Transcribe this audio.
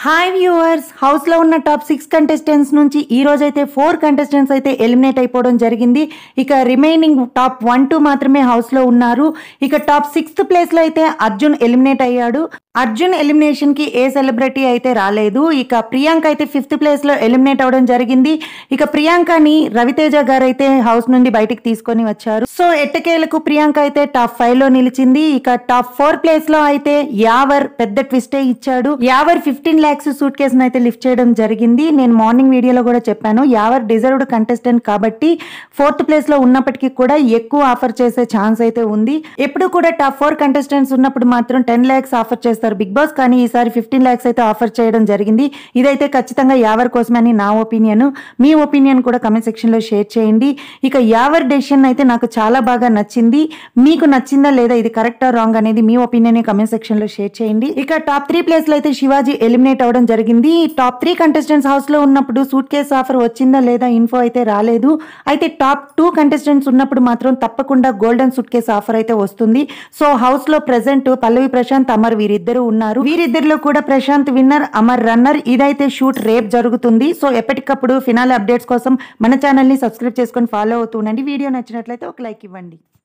hi viewers house లో ఉన్న top six contestants నుంచి ఈ రోజు అయితే ఫోర్ కంటెస్టెంట్స్ అయితే ఎలిమినేట్ అయిపోవడం జరిగింది ఇక రిమైనింగ్ టాప్ వన్ టూ మాత్రమే హౌస్ లో ఉన్నారు ఇక టాప్ సిక్స్త్ ప్లేస్ లో అయితే అర్జున్ ఎలిమినేట్ అయ్యాడు అర్జున్ ఎలిమినేషన్ కి ఏ సెలబ్రిటీ అయితే రాలేదు ఇక ప్రియాంక అయితే ఫిఫ్త్ ప్లేస్ లో ఎలిమినేట్ అవడం జరిగింది ఇక ప్రియాంకని రవితేజ గారు అయితే హౌస్ నుండి బయటికి తీసుకొని వచ్చారు సో ఎట్టకేలకు ప్రియాంక అయితే టాప్ ఫైవ్ లో నిలిచింది ఇక టాప్ ఫోర్ ప్లేస్ లో అయితే యావర్ పెద్ద ట్విస్టే ఇచ్చాడు యావర్ ఫిఫ్టీన్ ల్యాక్స్ సూట్ కేసును అయితే లిఫ్ట్ చేయడం జరిగింది నేను మార్నింగ్ వీడియోలో కూడా చెప్పాను యావర్ డిజర్వ్డ్ కంటెస్టెంట్ కాబట్టి ఫోర్త్ ప్లేస్ లో ఉన్నప్పటికీ కూడా ఎక్కువ ఆఫర్ చేసే ఛాన్స్ అయితే ఉంది ఎప్పుడు కూడా టాప్ ఫోర్ కంటెస్టెంట్స్ ఉన్నప్పుడు మాత్రం టెన్ ల్యాక్స్ ఆఫర్ చేస్తారు బిగ్ బాస్ కానీ ఈసారి ఫిఫ్టీన్ ల్యాక్స్ అయితే ఆఫర్ చేయడం జరిగింది ఇదైతే ఖచ్చితంగా యావర్ కోసమని నా ఒపీనియన్ మీ ఒపీనియన్ కూడా కమెంట్ సెక్షన్ లో షేర్ చేయండి ఇక యావర్ డెసిషన్ అయితే నాకు చాలా బాగా నచ్చింది మీకు నచ్చిందా లేదా ఇది కరెక్టా రాంగ్ అనేది మీ ఒపీనియన్ కమెంట్ సెక్షన్ లో షేర్ చేయండి ఇక టాప్ త్రీ ప్లేస్ లో అయితే శివాజీ ఎలిమినేట్ అవడం జరిగింది టాప్ త్రీ కంటెస్టెంట్స్ హౌస్ లో ఉన్నప్పుడు సూట్ కేస్ ఆఫర్ వచ్చిందా లేదా ఇన్ఫో అయితే రాలేదు అయితే టాప్ టూ కంటెస్టెంట్స్ ఉన్నప్పుడు మాత్రం తప్పకుండా గోల్డెన్ సూట్ కేస్ ఆఫర్ అయితే వస్తుంది సో హౌస్ లో ప్రెసెంట్ పల్లవి ప్రశాంత్ అమర్ వీరిద్దరు ఉన్నారు వీరిద్దరిలో కూడా ప్రశాంత్ విన్నర్ అమర్ రన్నర్ ఇదైతే షూట్ రేప్ జరుగుతుంది సో ఎప్పటికప్పుడు ఫినాల్ అప్డేట్స్ కోసం మన ఛానల్ ని సబ్స్క్రైబ్ చేసుకొని ఫాలో అవుతూ ఉండండి వీడియో నచ్చినట్లయితే ఒక లైక్ ఇవ్వండి